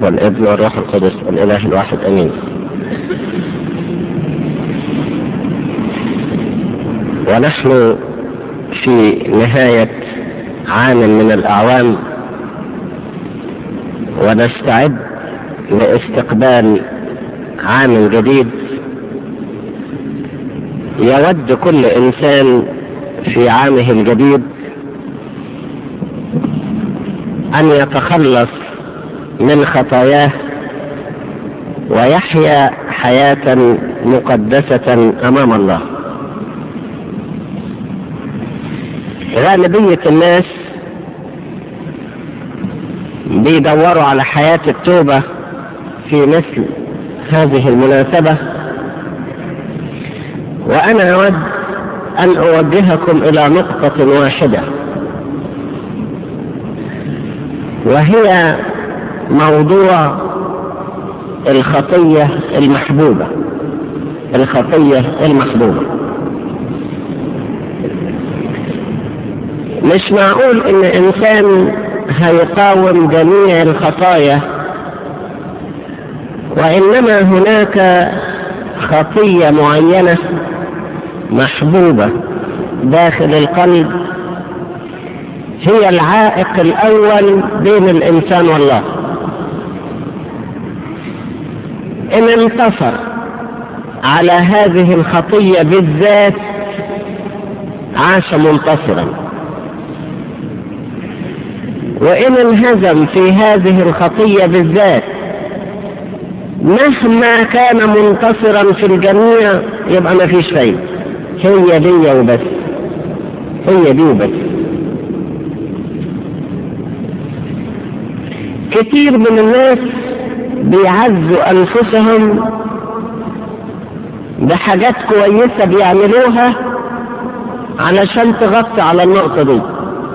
والابن والروح القدس الإله الواحد أمين ونحن في نهاية عام من الأعوام ونستعد لاستقبال عام جديد يود كل إنسان في عامه الجديد أن يتخلص من خطاياه ويحيا حياة مقدسة أمام الله غالبية الناس بيدوروا على حياة التوبة في مثل هذه المناسبة وأنا أود أن أوجهكم إلى نقطة واحدة وهي موضوع الخطية المحبوبة الخطية المحبوبة مش معقول ان انسان هيقاوم جميع الخطايا وانما هناك خطية معينة محبوبة داخل القلب هي العائق الاول بين الانسان والله ان انتصر على هذه الخطية بالذات عاش منتصرا وإن انهزم في هذه الخطية بالذات مهما كان منتصرا في الجميع يبقى ما فيش فايدة هي دي وبس هي دي وبس كتير من الناس بيعزوا أنفسهم بحاجات كويسة بيعملوها علشان تغطي على النقطة دي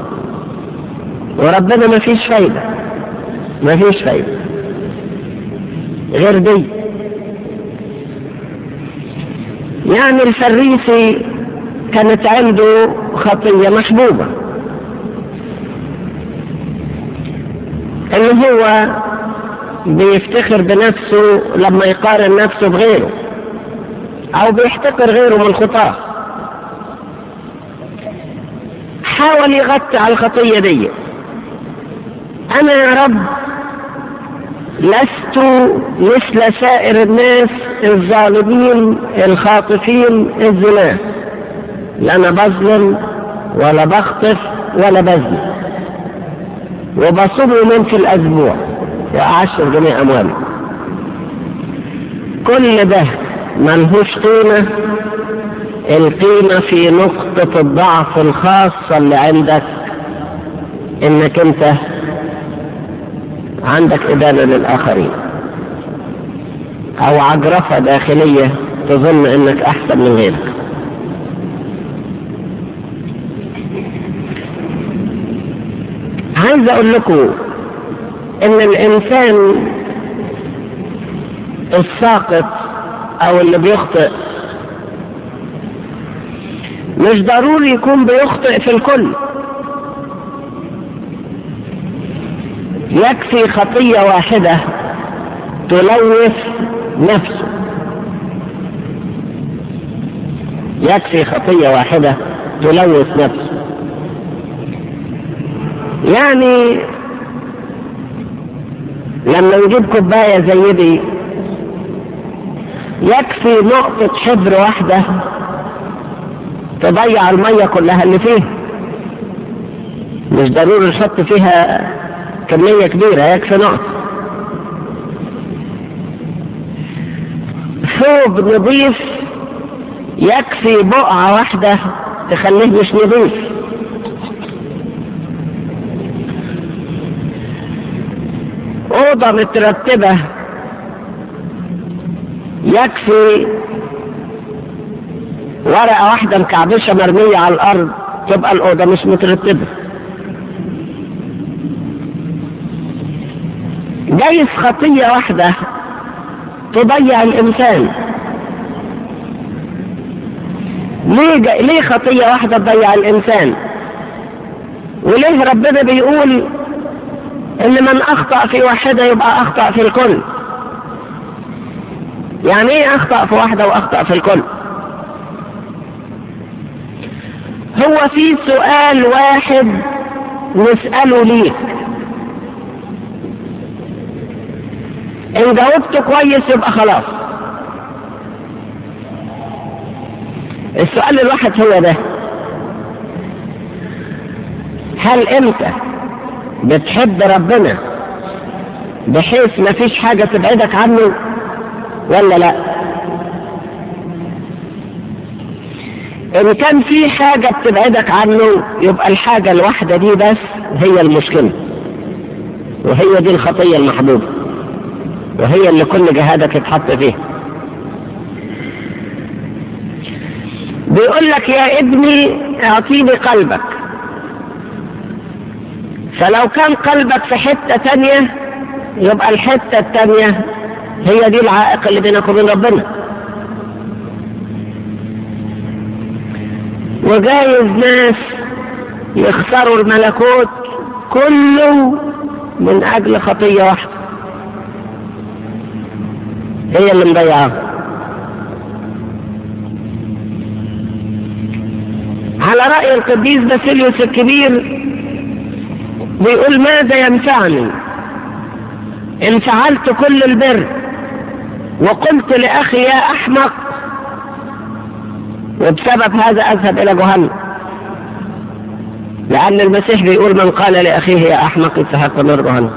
وربنا ما فيش فايدة ما فيش فايدة غير دي يعني الفريسي كانت عنده خطية محبوبة ان هو بيفتخر بنفسه لما يقارن نفسه بغيره او بيحتقر غيره من الخطاه حاول يغطي على الخطية دي انا يا رب لست مثل سائر الناس الظالمين الخاطفين الزنا لا انا بظلم ولا بخطف ولا بزني وبصوم يومين في الاسبوع واعشر جميع اموالي كل ده ملهوش قيمة القيمة في نقطة الضعف الخاصة اللي عندك انك انت عندك إدانة للآخرين أو عجرفة داخلية تظن إنك أحسن من غيرك عايز أقول لكم إن الإنسان الساقط أو اللي بيخطئ مش ضروري يكون بيخطئ في الكل يكفي خطية واحدة تلوث نفسه يكفي خطية واحدة تلوث نفسه يعني لما نجيب كوباية زي دي يكفي نقطة حبر واحدة تضيع المية كلها اللي فيها مش ضروري نحط فيها كمية كبيرة يكفي نقطة ثوب نظيف يكفي بقعة واحدة تخليه مش نظيف أوضة مترتبة يكفي ورقة واحدة مكعبشة مرمية على الأرض تبقى الأوضة مش مترتبة جايز خطية واحدة تضيع الإنسان ليه, جا... ليه خطية واحدة تضيع الإنسان وليه ربنا بيقول ان من اخطأ في واحدة يبقى اخطأ في الكل يعني ايه اخطأ في واحدة واخطأ في الكل هو في سؤال واحد نسأله ليك ان جاوبت كويس يبقى خلاص السؤال الواحد هو ده هل انت بتحب ربنا بحيث ما فيش حاجة تبعدك عنه ولا لا ان كان في حاجة بتبعدك عنه يبقى الحاجة الواحدة دي بس هي المشكلة وهي دي الخطية المحبوبة وهي اللي كل جهادك يتحط فيها بيقول لك يا ابني اعطيني قلبك فلو كان قلبك في حتة تانية يبقى الحتة التانية هي دي العائق اللي بينك وبين ربنا وجايز ناس يخسروا الملكوت كله من اجل خطية واحدة هي اللي مضيعاه على رأي القديس باسيليوس الكبير بيقول ماذا ينفعني ان فعلت كل البر وقلت لأخي يا أحمق وبسبب هذا أذهب إلى جهنم لأن المسيح بيقول من قال لأخيه يا أحمق يستحق نار جهنم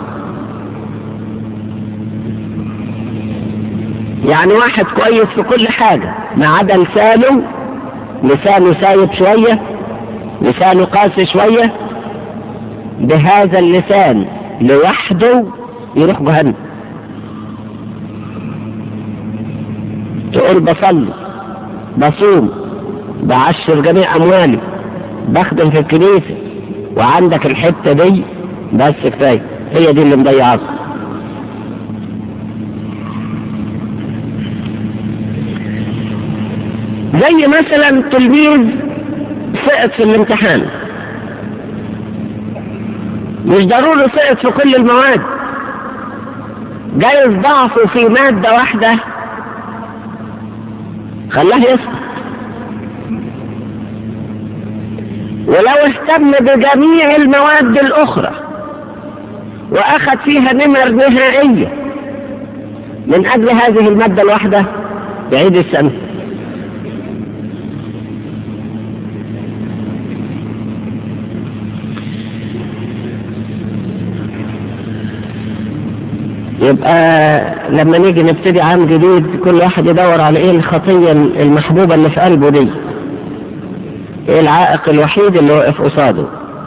يعني واحد كويس في كل حاجة ما عدا لسانه لسانه سايب شوية لسانه قاسي شوية بهذا اللسان لوحده يروح جهنم تقول بصلي بصوم بعشر جميع اموالي بخدم في الكنيسة وعندك الحتة دي بس كفاية هي دي اللي مضيعاك زي مثلا تلميذ سقط في الامتحان مش ضروري سقط في كل المواد جايز ضعفه في مادة واحدة خلاه يسقط ولو اهتم بجميع المواد الأخرى وأخذ فيها نمر نهائية من أجل هذه المادة الواحدة يعيد السنة يبقى لما نيجي نبتدي عام جديد كل واحد يدور على ايه الخطية المحبوبة اللي في قلبه دي ايه العائق الوحيد اللي واقف قصاده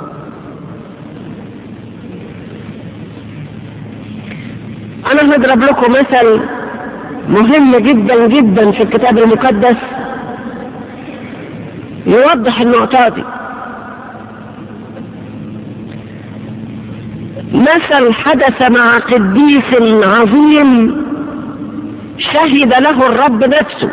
انا هضرب لكم مثل مهم جدا جدا في الكتاب المقدس يوضح النقطة دي مثل حدث مع قديس عظيم شهد له الرب نفسه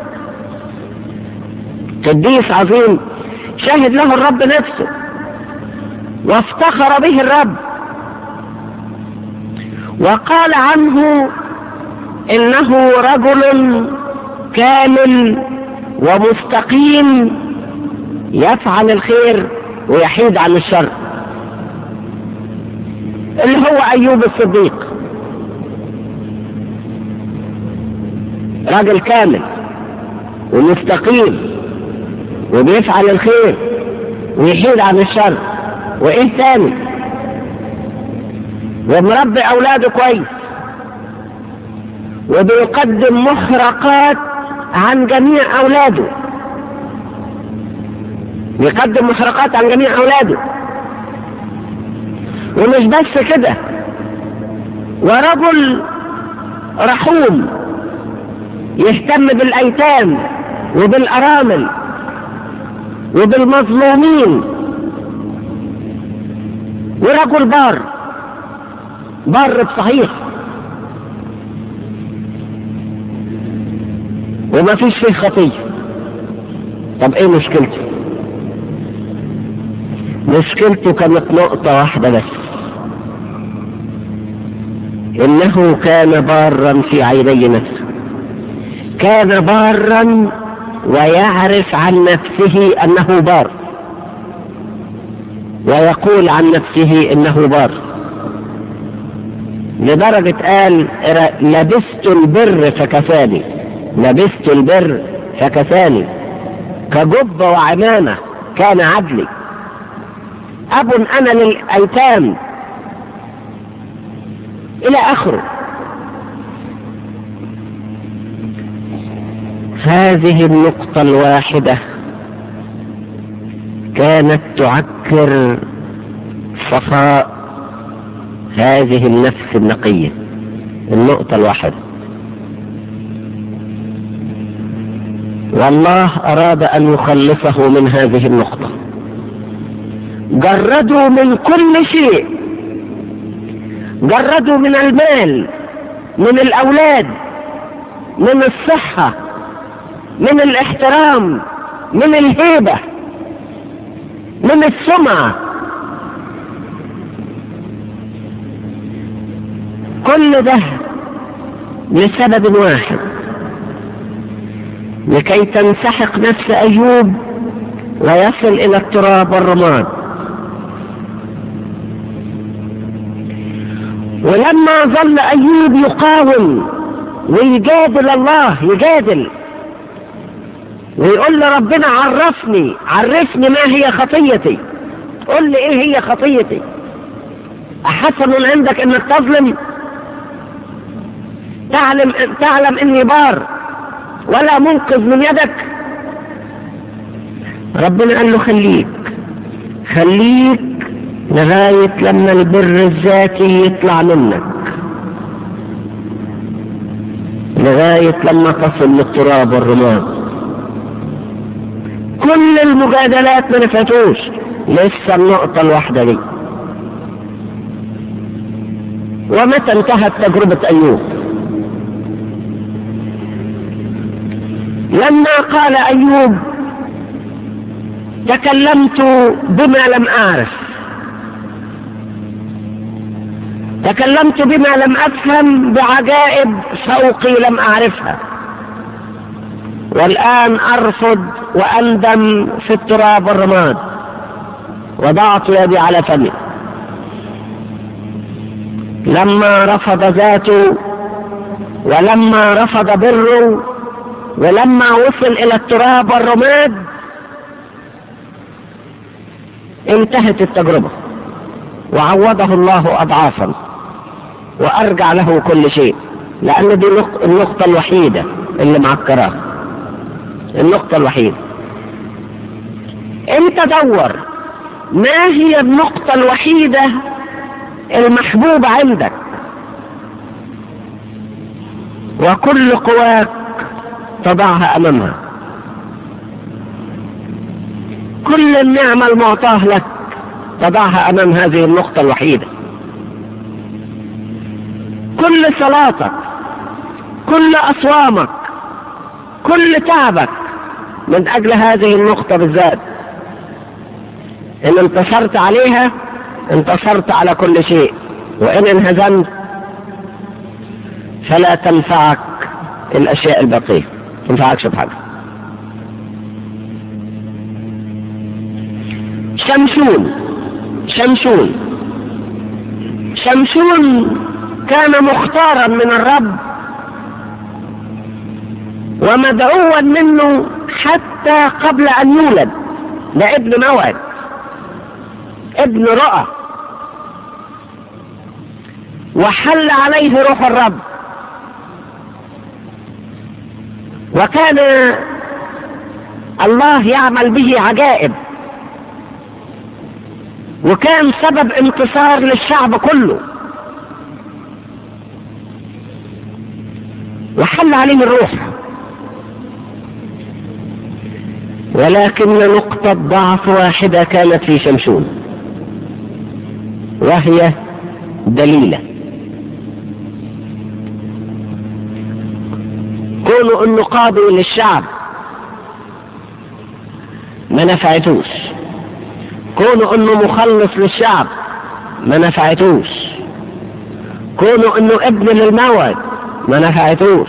قديس عظيم شهد له الرب نفسه وافتخر به الرب وقال عنه انه رجل كامل ومستقيم يفعل الخير ويحيد عن الشر اللي هو ايوب الصديق راجل كامل ومستقيم وبيفعل الخير ويحيد عن الشر وايه تاني ومربي اولاده كويس وبيقدم محرقات عن جميع اولاده بيقدم محرقات عن جميع اولاده ومش بس كده ورجل رحوم يهتم بالايتام وبالارامل وبالمظلومين ورجل بار بار بصحيح وما فيش فيه خطية طب ايه مشكلته مشكلته كانت نقطة واحدة بس انه كان بارا في عيني نفسه كان بارا ويعرف عن نفسه انه بار ويقول عن نفسه انه بار لدرجة قال لبست البر فكفاني لبست البر فكفاني كجب وعمامة كان عدلي أب أنا للأيتام إلى آخره هذه النقطة الواحدة كانت تعكر صفاء هذه النفس النقية النقطة الواحدة والله أراد أن يخلصه من هذه النقطة جردوا من كل شيء جردوا من المال من الأولاد من الصحة من الاحترام من الهيبة من السمعة كل ده لسبب واحد لكي تنسحق نفس أيوب ويصل إلى التراب والرماد ولما ظل أيوب يقاوم ويجادل الله يجادل ويقول لربنا عرفني عرفني ما هي خطيتي قل لي ايه هي خطيتي احسن عندك انك تظلم تعلم تعلم اني بار ولا منقذ من يدك ربنا قال له خليك خليك لغاية لما البر الذاتي يطلع منك لغاية لما تصل للتراب والرماد كل المجادلات ما نفعتوش لسه النقطة الواحدة دي ومتى انتهت تجربة أيوب لما قال أيوب تكلمت بما لم أعرف تكلمت بما لم أفهم بعجائب فوقي لم أعرفها والآن أرفض وأندم في التراب والرماد وضعت يدي على فمي لما رفض ذاته ولما رفض بره ولما وصل إلى التراب والرماد انتهت التجربة وعوضه الله أضعافا وأرجع له كل شيء لأن دي النقطة الوحيدة اللي معكراه النقطة الوحيدة انت دور ما هي النقطة الوحيدة المحبوبة عندك وكل قواك تضعها امامها كل النعمة المعطاة لك تضعها امام هذه النقطة الوحيدة كل صلاتك كل اصوامك كل تعبك من اجل هذه النقطة بالذات ان انتصرت عليها انتصرت على كل شيء وان انهزمت فلا تنفعك الاشياء البقية تنفعكش بحاجة شمشون شمشون شمشون كان مختارا من الرب ومدعوا منه حتى قبل ان يولد ده ابن موعد ابن رؤى وحل عليه روح الرب وكان الله يعمل به عجائب وكان سبب انتصار للشعب كله وحل عليه الروح ولكن نقطة ضعف واحدة كانت في شمشون وهي دليلة كونه انه قاضي للشعب ما نفعتوش كونه انه مخلص للشعب ما نفعتوش كونه انه ابن للموت ما نفعتوش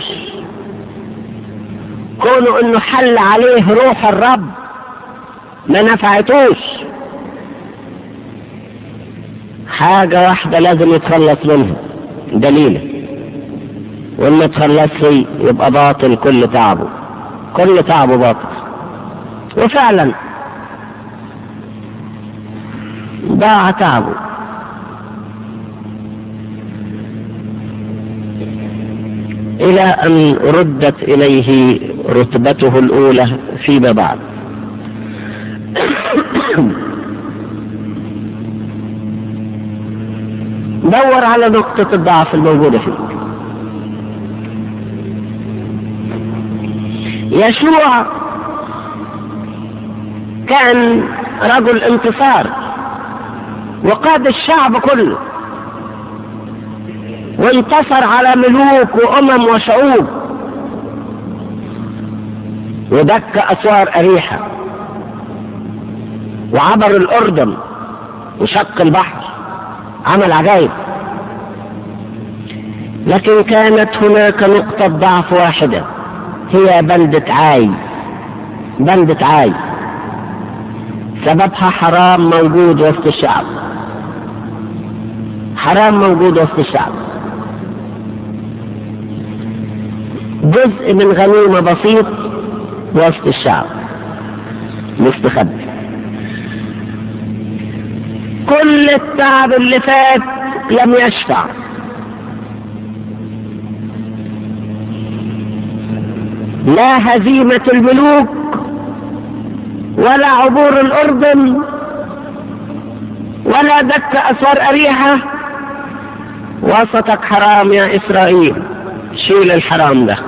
كونه انه حل عليه روح الرب ما نفعتوش حاجة واحدة لازم يتخلص منها دليله وإن تخلص يبقى باطل كل تعبه كل تعبه باطل وفعلا ضاع تعبه إلى أن ردت إليه رتبته الأولى فيما بعد دور على نقطة الضعف الموجودة فيك يشوع كان رجل انتصار وقاد الشعب كله وانتصر على ملوك وامم وشعوب ودك اسوار اريحه وعبر الاردن وشق البحر عمل عجائب لكن كانت هناك نقطة ضعف واحدة هي بلدة عاي بلدة عاي سببها حرام موجود وسط الشعب حرام موجود وسط الشعب جزء من غنيمة بسيط وسط الشعب مستخبي كل التعب اللي فات لم يشفع لا هزيمة الملوك ولا عبور الأردن ولا دك أسوار أريحة وسطك حرام يا إسرائيل شيل الحرام ده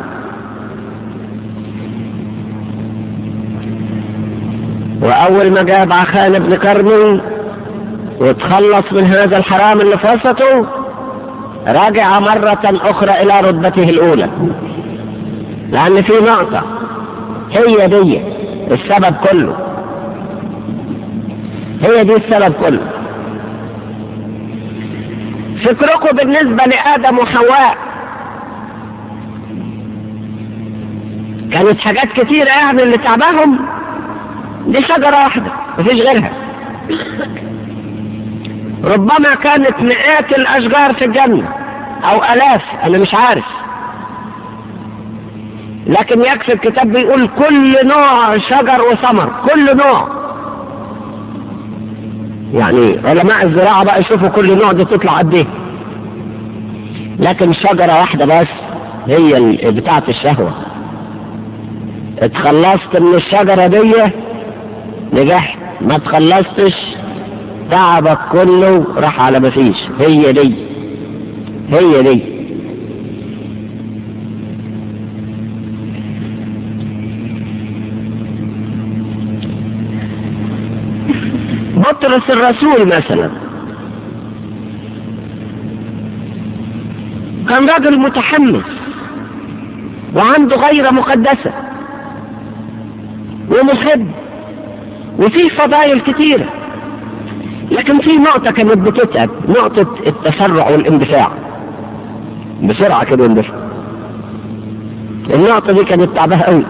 وأول ما جاب عخان بن كرمي وتخلص من هذا الحرام اللي في وسطه رجع مرة أخرى إلى رتبته الأولى لأن في نقطة هي دي السبب كله هي دي السبب كله فكركم بالنسبة لآدم وحواء كانت حاجات كتيرة يعني اللي تعباهم دي شجرة واحدة مفيش غيرها ربما كانت مئات الأشجار في الجنة أو ألاف أنا مش عارف لكن يكفي الكتاب بيقول كل نوع شجر وثمر كل نوع يعني علماء الزراعة بقى يشوفوا كل نوع دي تطلع قد ايه لكن شجرة واحدة بس هي بتاعة الشهوة اتخلصت من الشجرة دي نجحت ما تخلصتش تعبك كله راح على ما فيش هي دي هي دي بطرس الرسول مثلا كان راجل متحمس وعنده غيرة مقدسة ومحب وفيه فضائل كتيرة لكن في نقطة كانت بتتعب نقطة التسرع والاندفاع بسرعة كده يندفع النقطة دي كانت تعبها قوي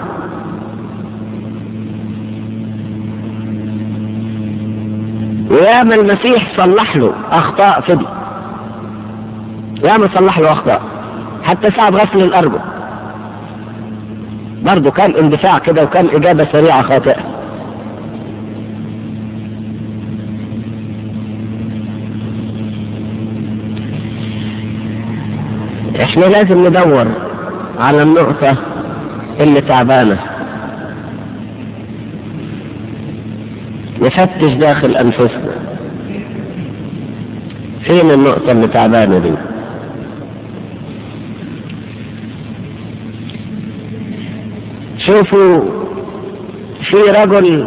وياما المسيح صلح له اخطاء فدي ياما صلح له اخطاء حتى ساعة غسل الارجل برضه كان اندفاع كده وكان اجابة سريعة خاطئة احنا لازم ندور على النقطة اللي تعبانة نفتش داخل انفسنا فين النقطة اللي تعبانة دي شوفوا في رجل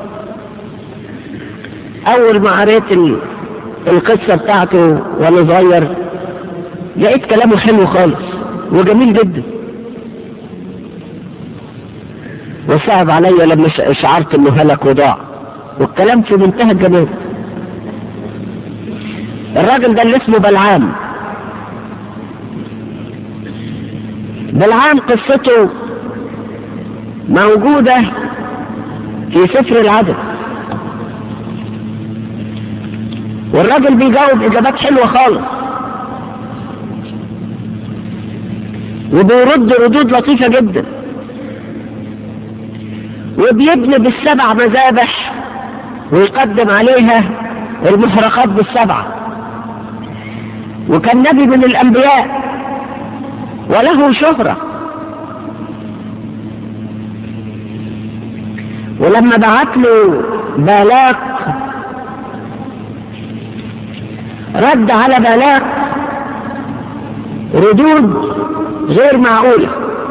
اول ما قريت القصة بتاعته وانا صغير لقيت كلامه حلو خالص وجميل جدا وصعب عليا لما شعرت انه هلك وضاع والكلام في منتهى الجمال الراجل ده اللي اسمه بلعام بالعام قصته موجودة في سفر العدد والراجل بيجاوب اجابات حلوة خالص وبيرد ردود لطيفة جدا وبيبني بالسبع مذابح ويقدم عليها المحرقات بالسبعة وكان نبي من الأنبياء وله شهرة ولما بعت له بالاق رد على بالاق ردود غير معقولة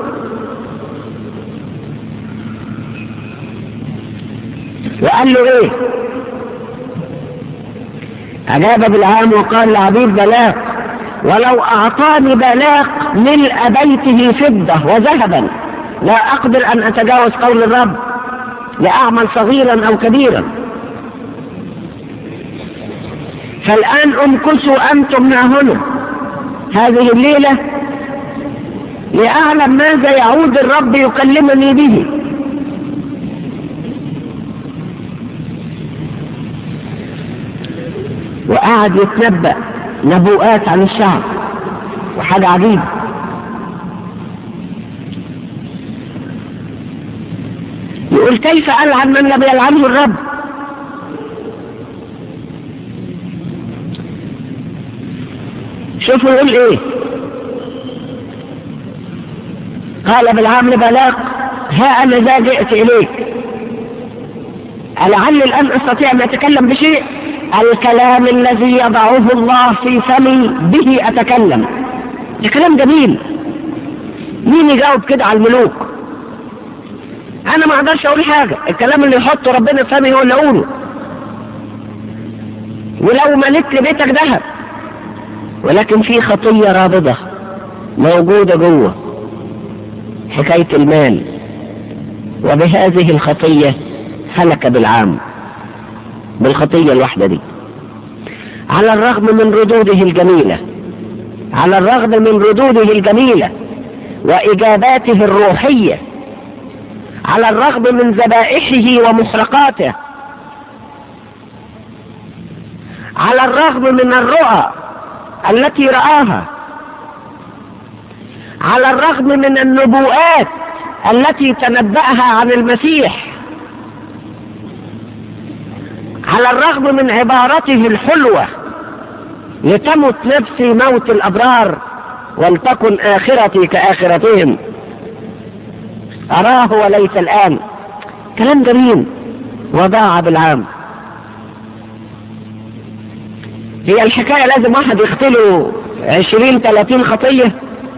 وقال له ايه أجاب بالعام وقال لعبيد بلاق ولو أعطاني بلاق ملء بيته فضة وذهبا لا أقدر أن أتجاوز قول الرب لأعمل صغيرا أو كبيرا فالآن امكثوا أنتم ها هنا هذه الليلة لأعلم ماذا يعود الرب يكلمني به وقعد يتنبأ نبوءات عن الشعب وحاجة عجيبة يقول كيف ألعن من لم يلعنه الرب شوفوا يقول ايه قال بالعام لبلاق ها انا ذا جئت اليك لعلي الان استطيع ان اتكلم بشيء الكلام الذي يضعه الله في فمي به اتكلم ده كلام جميل مين يجاوب كده على الملوك انا ما اقدرش اقول حاجة الكلام اللي يحطه ربنا في فمي هو اللي اقوله ولو ملكت لي بيتك ذهب ولكن في خطية رابضة موجودة جوه حكاية المال وبهذه الخطية هلك بالعام بالخطية الواحدة دي على الرغم من ردوده الجميلة على الرغم من ردوده الجميلة وإجاباته الروحية على الرغم من ذبائحه ومحرقاته على الرغم من الرؤى التي رآها على الرغم من النبوءات التي تنبأها عن المسيح على الرغم من عبارته الحلوة لتمت نفسي موت الأبرار ولتكن آخرتي كآخرتهم أراه وليس الآن كلام جميل وضاع بالعام هي الحكاية لازم واحد يختله عشرين تلاتين خطية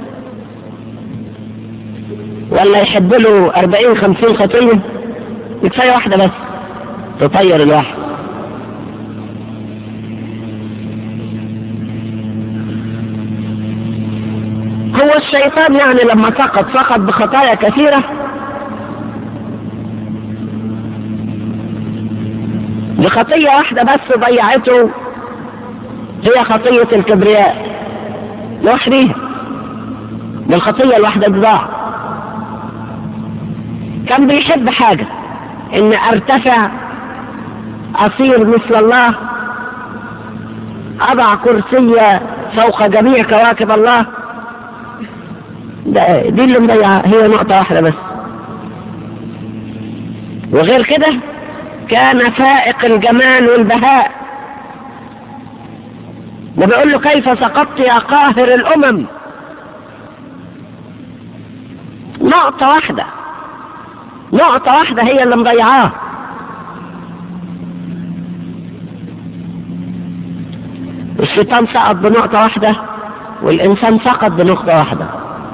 ولا يحب له أربعين خمسين خطية كفاية واحدة بس تطير الواحد هو الشيطان يعني لما سقط سقط بخطايا كثيرة بخطية واحدة بس ضيعته هي خطية الكبرياء لوحديها بالخطية الواحدة ضاع كان بيحب حاجة ان ارتفع اصير مثل الله اضع كرسي فوق جميع كواكب الله ده دي اللي مضيعة هي نقطة واحدة بس وغير كده كان فائق الجمال والبهاء ده بيقول له كيف سقطت يا قاهر الامم نقطة واحدة نقطة واحدة هي اللي مضيعاه الشيطان سقط بنقطة واحدة والإنسان سقط بنقطة واحدة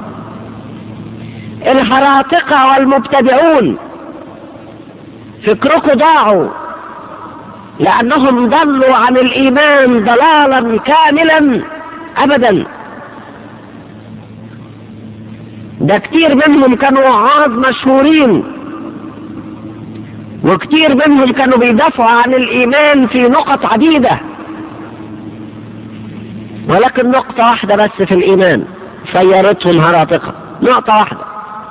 الهراطقة والمبتدعون فكركم ضاعوا لأنهم ضلوا عن الإيمان ضلالا كاملا أبدا ده كتير منهم كانوا وعاظ مشهورين وكتير منهم كانوا بيدافعوا عن الإيمان في نقط عديدة ولكن نقطة واحدة بس في الإيمان سيرتهم هراطقة نقطة واحدة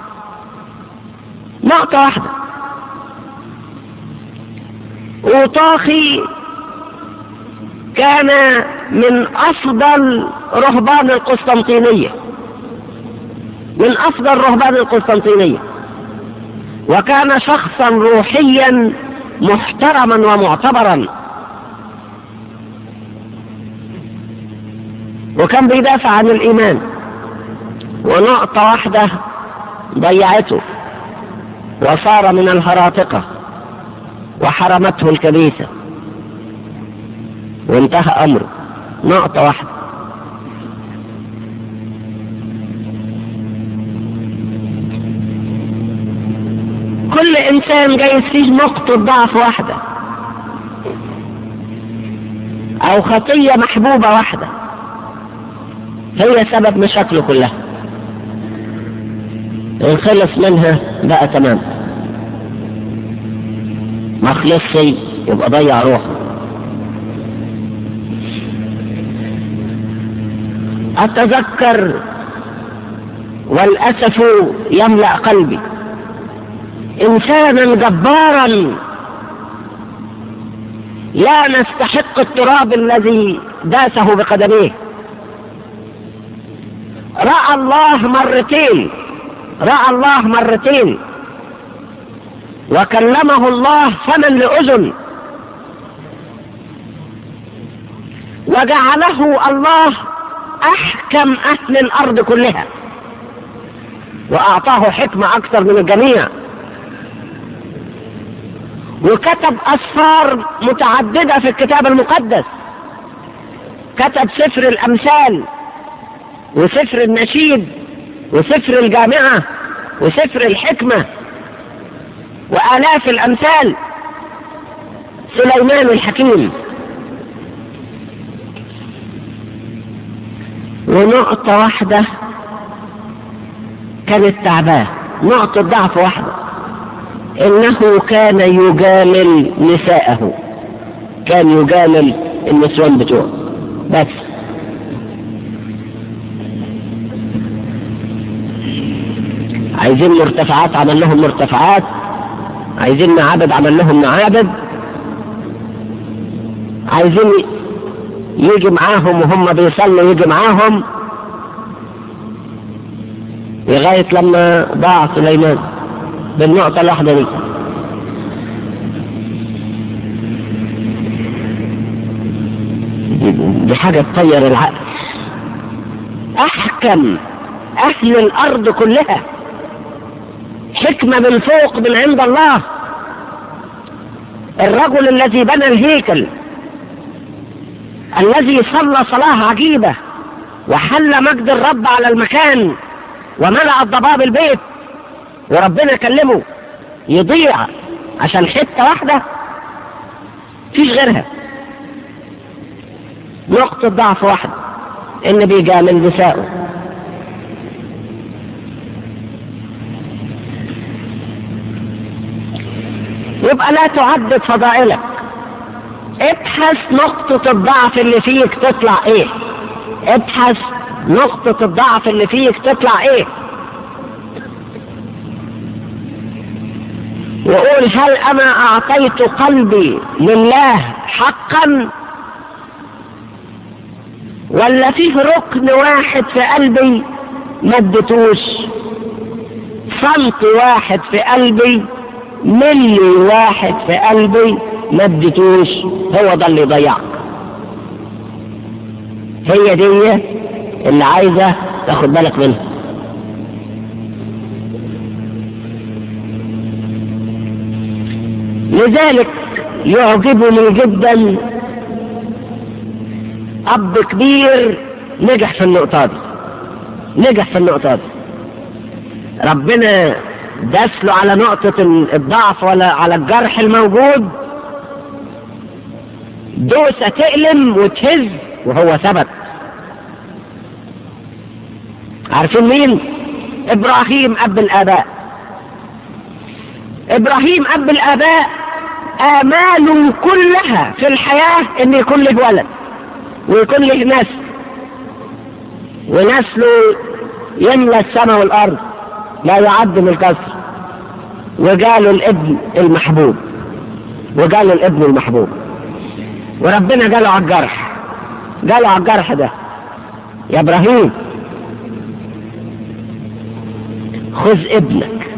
نقطة واحدة وطاخي كان من أفضل رهبان القسطنطينية من أفضل رهبان القسطنطينية وكان شخصا روحيا محترما ومعتبرا وكان بيدافع عن الإيمان ونقطة واحدة ضيعته وصار من الهراطقة وحرمته الكنيسة وانتهى أمره نقطة واحدة كل إنسان جايز فيه نقطة ضعف واحدة أو خطية محبوبة واحدة هي سبب مشاكله كلها إن خلص منها بقى تمام ما خلصش يبقى ضيع روحه أتذكر والأسف يملأ قلبي إنسانا جبارا لا نستحق التراب الذي داسه بقدميه رأى الله مرتين رأى الله مرتين وكلمه الله فما لأذن وجعله الله أحكم أهل الأرض كلها وأعطاه حكمة أكثر من الجميع وكتب أسفار متعددة في الكتاب المقدس كتب سفر الأمثال وسفر النشيد وسفر الجامعة وسفر الحكمة وآلاف الأمثال سليمان الحكيم ونقطة واحدة كانت تعباه نقطة ضعف واحدة إنه كان يجامل نساءه كان يجامل النسوان بتوعه بس عايزين مرتفعات عمل لهم مرتفعات عايزين معابد عمل لهم معابد عايزين يجي معاهم وهم بيصلوا يجي معاهم لغاية لما ضاع سليمان بالنقطة الواحدة دي دي حاجة تطير العقل أحكم أهل الأرض كلها حكمة من فوق من عند الله الرجل الذي بنى الهيكل الذي صلى صلاة عجيبة وحل مجد الرب على المكان وملأ الضباب البيت وربنا كلمه يضيع عشان حتة واحدة فيش غيرها نقطة ضعف واحدة ان بيجامل نسائه يبقى لا تعدد فضائلك ابحث نقطة الضعف اللي فيك تطلع ايه ابحث نقطة الضعف اللي فيك تطلع ايه وقول هل انا اعطيت قلبي لله حقا ولا فيه ركن واحد في قلبي ما اديتوش صمت واحد في قلبي ملي واحد في قلبي ما اديتوش هو ده اللي ضيعك هي دي اللي عايزة تاخد بالك منها لذلك يعجبني جدا اب كبير نجح في النقطة دي نجح في النقطة دي ربنا داس له على نقطة الضعف ولا على الجرح الموجود دوسة تألم وتهز وهو ثبت عارفين مين ابراهيم اب الاباء ابراهيم اب الاباء اماله كلها في الحياة ان يكون له ولد ويكون له نسل ونسله يملى السماء والارض لا يعد من الكسر وقالوا الابن المحبوب وقالوا الابن المحبوب وربنا قالوا على الجرح قالوا على الجرح ده يا ابراهيم خذ ابنك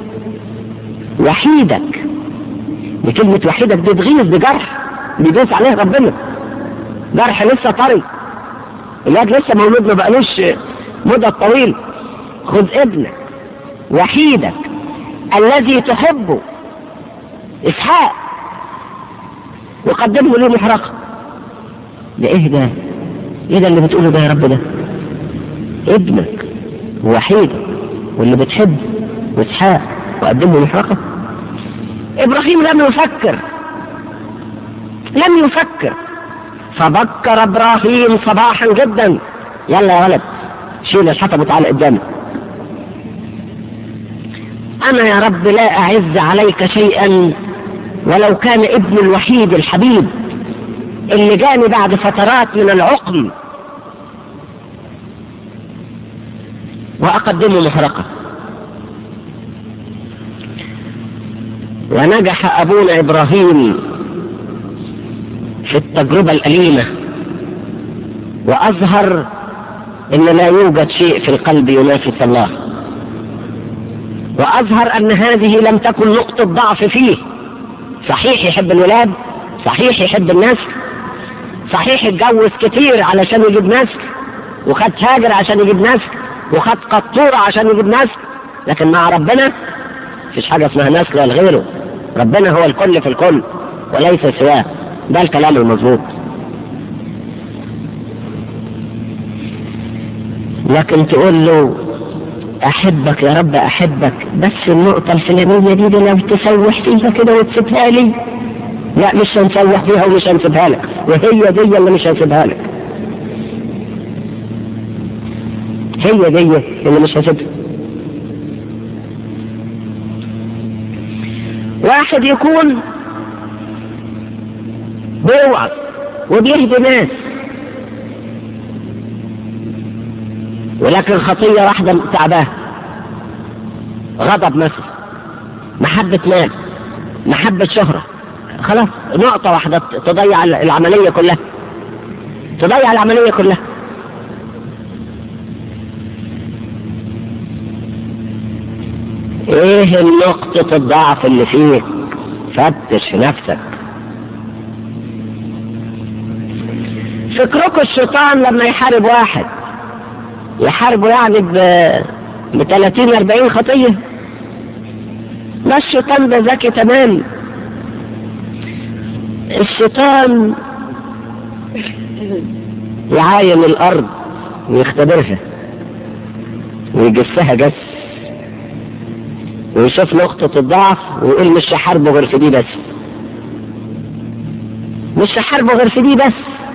وحيدك بكلمة وحيدك دي تغيظ بجرح بيدوس عليه ربنا جرح لسه طري الواد لسه مولود ما بقالوش مدة طويل خذ ابنك وحيدك الذي تحبه اسحاق وقدمه له محرقة ده ايه ده ايه ده اللي بتقوله ده يا رب ده ابنك وحيدك واللي بتحبه واسحاق وقدمه محرقة ابراهيم لم يفكر لم يفكر فبكر ابراهيم صباحا جدا يلا يا ولد شيل الحطب وتعالى قدامي انا يا رب لا اعز عليك شيئا ولو كان ابن الوحيد الحبيب اللي جاني بعد فترات من العقم واقدمه محرقة ونجح ابونا ابراهيم في التجربة الأليمة وأظهر أن لا يوجد شيء في القلب ينافس الله وأظهر أن هذه لم تكن نقطة ضعف فيه صحيح يحب الولاد صحيح يحب الناس صحيح اتجوز كتير علشان يجيب ناس وخد هاجر عشان يجيب ناس وخد قطورة عشان يجيب ناس لكن مع ربنا مفيش حاجة اسمها ناس ولا غيره ربنا هو الكل في الكل وليس سواه ده الكلام المظبوط لكن تقول له احبك يا رب احبك بس النقطة الفلانية دي, دي لو تسوح فيها كده وتسيبها لي لا مش هنسوح فيها ومش هنسيبها لك وهي دي اللي مش هنسيبها لك هي دي اللي مش هسيبها واحد يكون بيوعظ وبيهدي ناس ولكن خطية واحدة تعباه غضب مثلا محبة مال محبة شهرة خلاص نقطة واحدة تضيع العملية كلها تضيع العملية كلها ايه النقطة الضعف اللي فيك فتش في نفسك فكركم الشيطان لما يحارب واحد يحاربه يعني ب ب 30 40 خطية لا الشيطان ده ذكي تمام الشيطان يعاين الأرض ويختبرها ويجسها جس ويشوف نقطة الضعف ويقول مش هحاربه غير في دي بس مش هحاربه غير في دي بس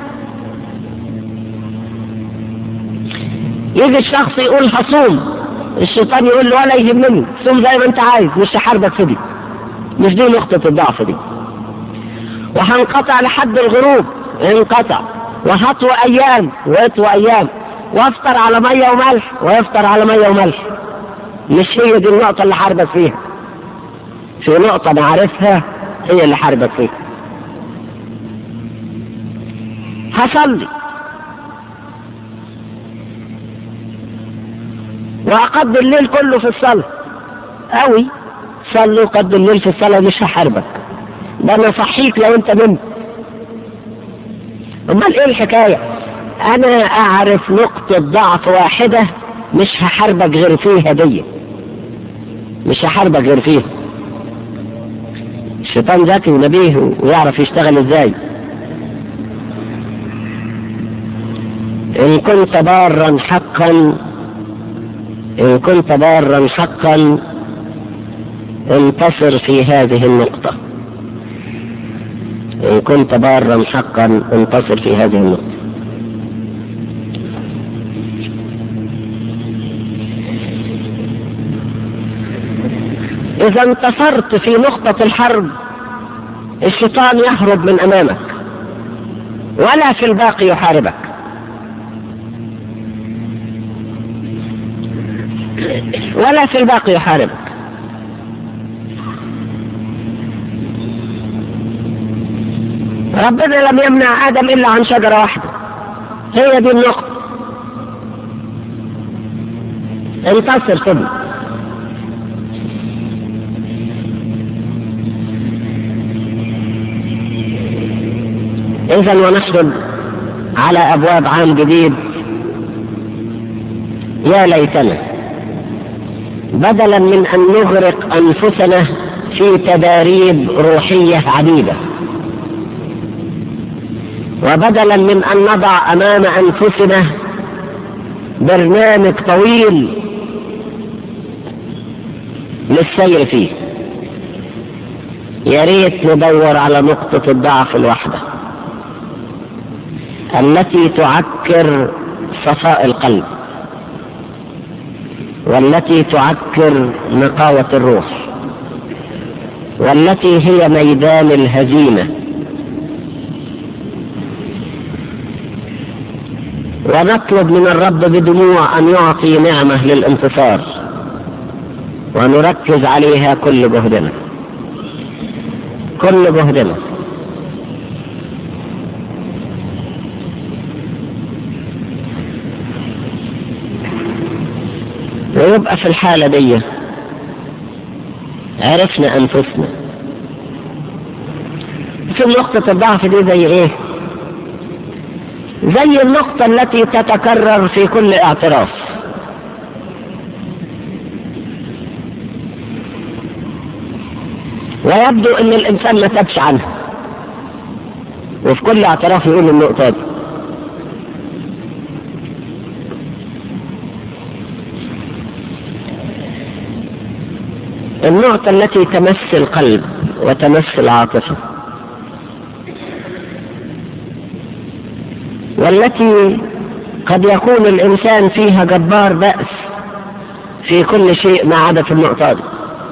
يجي الشخص يقول هصوم الشيطان يقول له ولا يهمني صوم زي ما انت عايز مش هحاربك في دي مش دي نقطة الضعف دي وهنقطع لحد الغروب انقطع وهطوى ايام ويطوى ايام وافطر على مية وملح ويفطر على مية وملح مش هي دي النقطة اللي حاربك فيها في نقطة انا عارفها هي اللي حاربك فيها هصلي وأقضي الليل كله في الصلاة أوي صلي وقضي الليل في الصلاة مش هحاربك ده أنا صحيك لو أنت نمت أمال إيه الحكاية؟ أنا أعرف نقطة ضعف واحدة مش هحاربك غير فيها دي مش هحاربك غير فيها الشيطان ذكي ونبيه ويعرف يشتغل ازاي إن كنت بارا حقا إن كنت بارا حقا انتصر في هذه النقطة إن كنت بارا حقا انتصر في هذه النقطة إذا انتصرت في نقطة الحرب الشيطان يهرب من أمامك ولا في الباقي يحاربك ولا في الباقي يحاربك ربنا لم يمنع آدم إلا عن شجرة واحدة هي دي النقطة انتصر خذ إذا ونحن على أبواب عام جديد يا ليتنا بدلا من أن نغرق أنفسنا في تداريب روحية عديدة وبدلا من أن نضع أمام أنفسنا برنامج طويل للسير فيه يا ريت ندور على نقطة الضعف الواحدة التي تعكر صفاء القلب والتي تعكر نقاوة الروح والتي هي ميدان الهزيمة ونطلب من الرب بدموع أن يعطي نعمة للانتصار ونركز عليها كل جهدنا كل جهدنا ويبقى في الحالة دي عرفنا أنفسنا في نقطة الضعف دي زي ايه زي النقطة التي تتكرر في كل اعتراف ويبدو ان الانسان ما تبش عنها وفي كل اعتراف يقول النقطة دي النقطة التي تمس القلب وتمس العاطفة والتي قد يكون الإنسان فيها جبار بأس في كل شيء ما عدا في النقطة دي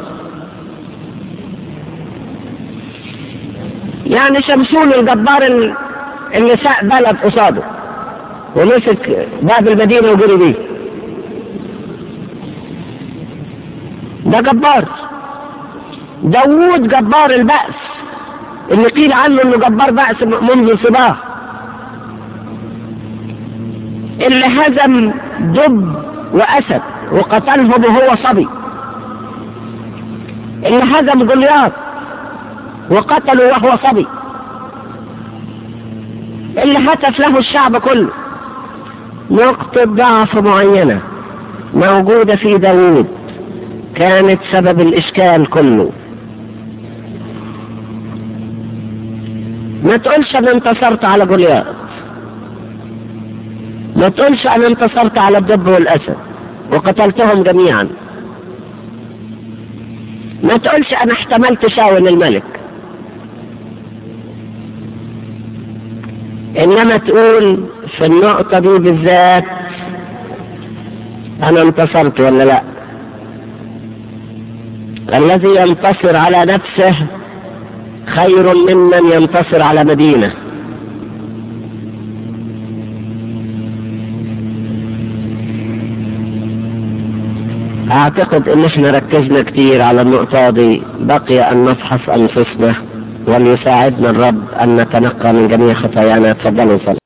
يعني شمسون الجبار اللي ساق بلد قصاده ومسك باب المدينة وجري بيه ده جبار داوود جبار البأس اللي قيل عنه انه جبار بأس منذ صباه اللي هزم دب وأسد وقتلهم وهو صبي اللي هزم جولياط وقتله وهو صبي اللي هتف له الشعب كله نقطة ضعف معينة موجودة في داوود كانت سبب الإشكال كله ما تقولش أنا انتصرت على جولياط ما تقولش أنا انتصرت على الدب والأسد وقتلتهم جميعا ما تقولش أنا احتملت شاول الملك إنما تقول في النقطة دي بالذات أنا انتصرت ولا لا الذي ينتصر على نفسه خير ممن ينتصر على مدينه اعتقد ان احنا ركزنا كتير على النقطة دي بقي ان نفحص انفسنا وليساعدنا الرب ان نتنقى من جميع خطايانا تفضلوا صلوا